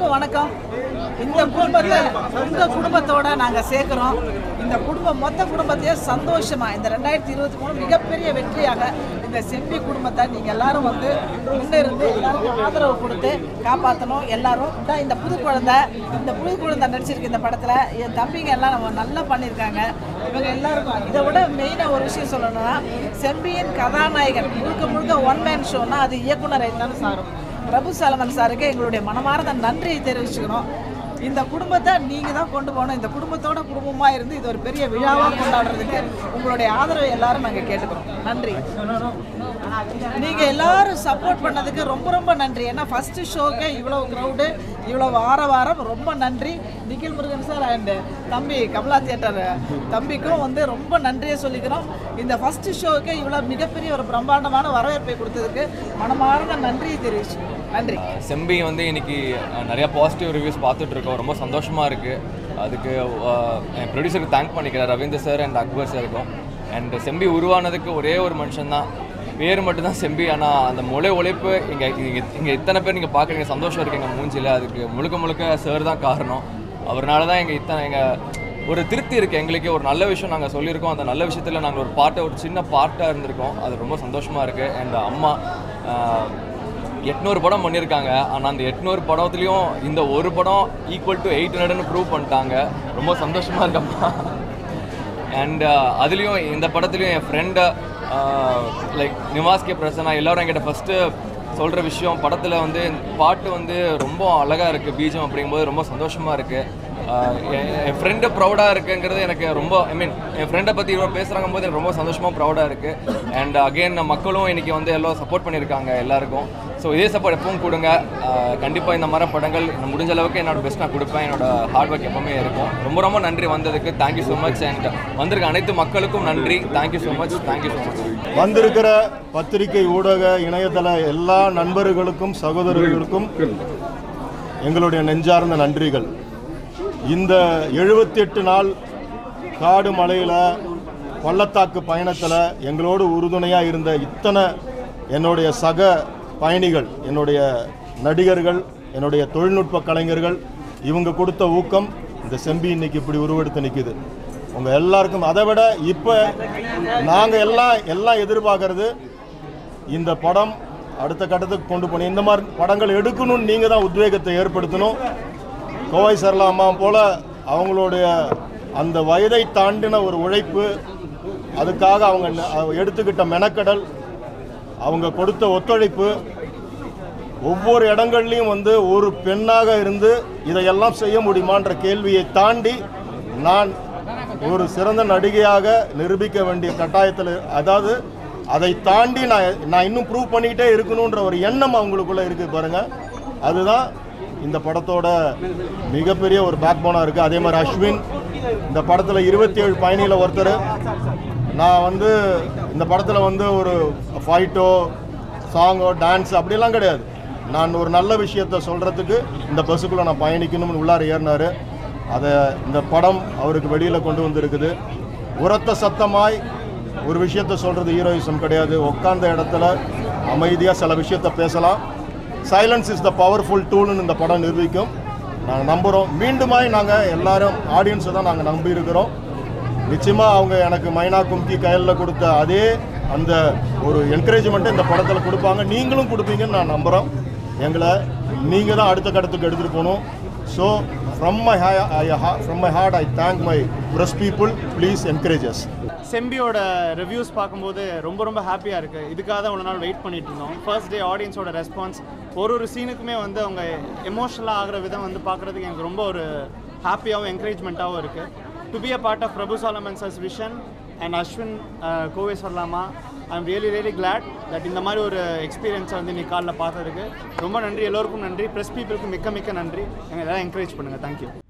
எல்லாருக்கும் வணக்கம் இந்த குடும்பத்தை உங்க குடும்பத்தோட நாங்க சேர்க்கிறோம் இந்த குடும்பம் மொத்த குடும்பத்தையும் சந்தோஷமா இந்த ரெண்டாயிரத்தி இருபத்தி மூணு மிகப்பெரிய வெற்றியாக இந்த செம்பி குடும்பத்தை நீங்க எல்லாரும் வந்து முன்னிருந்து எல்லாருக்கும் ஆதரவு கொடுத்து காப்பாற்றணும் எல்லாரும் இந்தா இந்த புது குழந்தை இந்த புது குழந்தை நடிச்சிருக்கு இந்த படத்துல என் தம்பிங்க எல்லாம் நம்ம நல்லா பண்ணியிருக்காங்க இவங்க எல்லாருக்கும் இதை விட மெயினாக ஒரு விஷயம் சொல்லணும்னா செம்பியின் கதாநாயகன் முழுக்க முழுக்க ஒன் மேன் ஷோனா அது இயக்குனர் தான் சாரும் பிரபு சலமன் சாருக்கு எங்களுடைய மனமார்ந்த நன்றியை தெரிவிச்சுக்கிறோம் இந்த குடும்பத்தை நீங்கள் தான் கொண்டு போகணும் இந்த குடும்பத்தோட குடும்பமாக இருந்து இது ஒரு பெரிய விழாவாக கொண்டாடுறதுக்கு உங்களுடைய ஆதரவை எல்லாரும் நாங்கள் கேட்டுக்கிறோம் நன்றி நீங்கள் எல்லாரும் சப்போர்ட் பண்ணதுக்கு ரொம்ப ரொம்ப நன்றி ஏன்னா ஃபஸ்ட்டு ஷோக்கு இவ்வளோ க்ரௌடு இவ்வளோ வார வாரம் ரொம்ப நன்றி நிখিல் முருகன் சார் அண்டு தம்பி கமலா தியேட்டர் தம்பிக்கும் வந்து ரொம்ப நன்றியை சொல்லிக்கிறோம் இந்த ஃபஸ்ட்டு ஷோவுக்கு இவ்வளோ மிகப்பெரிய ஒரு பிரம்மாண்டமான வரவேற்பை கொடுத்ததுக்கு மனமார்ந்த நன்றியை தெரிவிச்சு நன்றி செம்பி வந்து இன்னைக்கு அஹ், நிறைய பாசிட்டிவ் ரிவ்யூஸ் பார்த்துட்டு இருக்கோம் ரொம்ப சந்தோஷமாக இருக்குது அதுக்கு அஹ், என் ப்ரொடியூசருக்கு தேங்க் பண்ணிக்கிறேன் ரவீந்தர் சார் அண்ட் அக்பர் சாருக்கும் அண்ட் செம்பி உருவானதுக்கு ஒரே ஒரு மனுஷன்தான் பேர் மட்டும்தான் செம்பி ஆனால் அந்த முளை உழைப்பு இங்கே இங்கே இங்கே இத்தனை பேர் நீங்கள் பார்க்குறீங்க சந்தோஷம் இருக்கு எங்கள் மூஞ்சியில் அதுக்கு முழுக்க முழுக்க சார் தான் காரணம் அவர்னால தான் எங்கள் இத்தனை எங்கள் ஒரு திருப்தி இருக்குது எங்களுக்கு ஒரு நல்ல விஷயம் நாங்கள் சொல்லியிருக்கோம் அந்த நல்ல விஷயத்தில் நாங்கள் ஒரு பாட்டை ஒரு சின்ன பார்ட்டாக இருந்திருக்கோம் அது ரொம்ப சந்தோஷமாக இருக்குது அண்ட் அம்மா அஹ், எட்நூறு படம் பண்ணியிருக்காங்க ஆனால் அந்த எட்நூறு படத்துலேயும் இந்த ஒரு படம் ஈக்குவல் டு எயிட் ஹண்ட்ரட்னு ப்ரூவ் பண்ணிட்டாங்க ரொம்ப சந்தோஷமாக இருக்கம்மா அண்ட் அதுலேயும் இந்த படத்துலையும் என் friend like Nivas K Prasanna எல்லாரும் என்கிட்ட ஃபஸ்ட்டு சொல்கிற விஷயம் படத்தில் வந்து பாட்டு வந்து ரொம்ப அழகாக இருக்குது பீஜம் அப்படிங்கும்போது ரொம்ப சந்தோஷமாக இருக்குது என் ஃப்ரெண்டு ப்ரௌடாக இருக்குங்கிறது எனக்கு ரொம்ப ஐ மீன் என் ஃப்ரெண்டை பற்றி இவ்வளோ பேசுகிறாங்க போது எனக்கு ரொம்ப சந்தோஷமாக ப்ரௌடாக இருக்குது அண்ட் அகெயின் மக்களும் இன்றைக்கி வந்து எல்லாம் சப்போர்ட் பண்ணியிருக்காங்க எல்லாருக்கும் ஸோ இதே சப்போர்ட் எப்பவும் கொடுங்க கண்டிப்பாக இந்த மாதிரி படங்கள் நான் முடிஞ்ச அளவுக்கு என்னோட பெஸ்ட் நான் கொடுப்பேன் என்னோட ஹார்ட் ஒர்க் எப்பவுமே இருக்கும் ரொம்ப ரொம்ப நன்றி வந்ததுக்கு தேங்க்யூ ஸோ மச் அண்ட் வந்திருக்க அனைத்து மக்களுக்கும் நன்றி thank you so much thank you so much வந்திருக்கிற பத்திரிகை ஊடக இணையதள எல்லா நண்பர்களுக்கும் சகோதரர்களுக்கும் எங்களுடைய நெஞ்சார்ந்த நன்றிகள் இந்த எழுபத்தி எட்டு நாள் காடு மலையில் பள்ளத்தாக்கு பயணத்தில் எங்களோடு உறுதுணையாக இருந்த இத்தனை என்னுடைய சக பயணிகள் என்னுடைய நடிகர்கள் என்னுடைய தொழில்நுட்ப கலைஞர்கள் இவங்க கொடுத்த ஊக்கம் இந்த செம்பி இன்னைக்கு இப்படி உருவெடுத்து நிற்குது உங்கள் எல்லாருக்கும் அதை விட இப்போ நாங்கள் எல்லாம் எல்லாம் எதிர்பார்க்கறது இந்த படம் அடுத்த கட்டத்துக்கு கொண்டு போகணும் இந்த மாதிரி படங்கள் எடுக்கணும்னு நீங்கள் தான் உத்வேகத்தை ஏற்படுத்தணும் கோவை சரளா அம்மா போல் அவங்களுடைய அந்த வயதை தாண்டின ஒரு உழைப்பு அதுக்காக அவங்க ந- அவங்க எடுத்துக்கிட்ட மெனக்கடல் அவங்க கொடுத்த ஒத்துழைப்பு ஒவ்வொரு இடங்கள்லையும் வந்து ஒரு பெண்ணாக இருந்து இதையெல்லாம் செய்ய முடியுமான்ற கேள்வியை தாண்டி நான் ஒரு சிறந்த நடிகையாக நிரூபிக்க வேண்டிய கட்டாயத்தில் அதாவது அதை தாண்டி நான் நான் இன்னும் ப்ரூவ் பண்ணிக்கிட்டே இருக்கணுன்ற ஒரு எண்ணம் அவங்களுக்குள்ள இருக்குது பாருங்க அதுதான் இந்த படத்தோட மிகப்பெரிய ஒரு பேக் போனாக இருக்குது அதே மாதிரி அஸ்வின் இந்த படத்தில் இருபத்தி ஏழு பயணியில் ஒருத்தர் நான் வந்து இந்த படத்தில் வந்து ஒரு ஃபைட்டோ சாங்கோ டான்ஸ் அப்படிலாம் கிடையாது நான் ஒரு நல்ல விஷயத்த சொல்கிறதுக்கு இந்த பஸ்ஸுக்குள்ளே நான் பயணிக்கணும்னு உள்ளார ஏறினார் அதை இந்த படம் அவருக்கு வெளியில் கொண்டு வந்திருக்குது உரத்த சத்தமாய் ஒரு விஷயத்த சொல்கிறது ஹீரோயிசம் கிடையாது உட்கார்ந்த இடத்துல அமைதியாக சில விஷயத்த பேசலாம் சைலன்ஸ் இஸ் த பவர்ஃபுல் டூல்னு இந்த படம் நிரூபிக்கும் நாங்கள் நம்புகிறோம் மீண்டுமாய் நாங்கள் எல்லாரும் ஆடியன்ஸை தான் நாங்கள் நம்பி இருக்கிறோம் நிச்சயமாக அவங்க எனக்கு மைனா கும்கி கையில் கொடுத்த அதே அந்த ஒரு என்கரேஜ்மெண்ட்டை இந்த படத்தில் கொடுப்பாங்க நீங்களும் கொடுப்பீங்கன்னு நான் நம்புகிறோம் எங்களை நீங்கள் தான் அடுத்த கட்டத்துக்கு எடுத்துகிட்டு போகணும் so from my from my heart I thank my press people please encourages செம்பியோட ரிவ்யூஸ் பார்க்கும்போது ரொம்ப ரொம்ப ஹாப்பியாக இருக்குது இதுக்காக தான் இவ்வளோ நாள் வெயிட் பண்ணிட்டு இருந்தோம் ஃபர்ஸ்ட் டே ஆடியன்ஸோட ரெஸ்பான்ஸ் ஒரு ஒரு சீனுக்குமே வந்து அவங்க எமோஷனலாக ஆகிற விதம் வந்து பார்க்குறதுக்கு எனக்கு ரொம்ப ஒரு ஹாப்பியாகவும் என்கரேஜ்மெண்ட்டாகவும் இருக்குது to be a part of Prabhu Solomon sir's vision and Ashwin Kovai சொல்லலாமா I am really really glad that இந்த மாதிரி ஒரு எக்ஸ்பீரியன்ஸை வந்து இன்னைக்கு காலைல பார்த்ததுக்கு ரொம்ப நன்றி எல்லோருக்கும் நன்றி ப்ரெஸ் பீப்புளுக்கு மிக்க மிக்க நன்றி எங்களை எல்லாம் என்கரேஜ் பண்ணுங்கள் தேங்க்யூ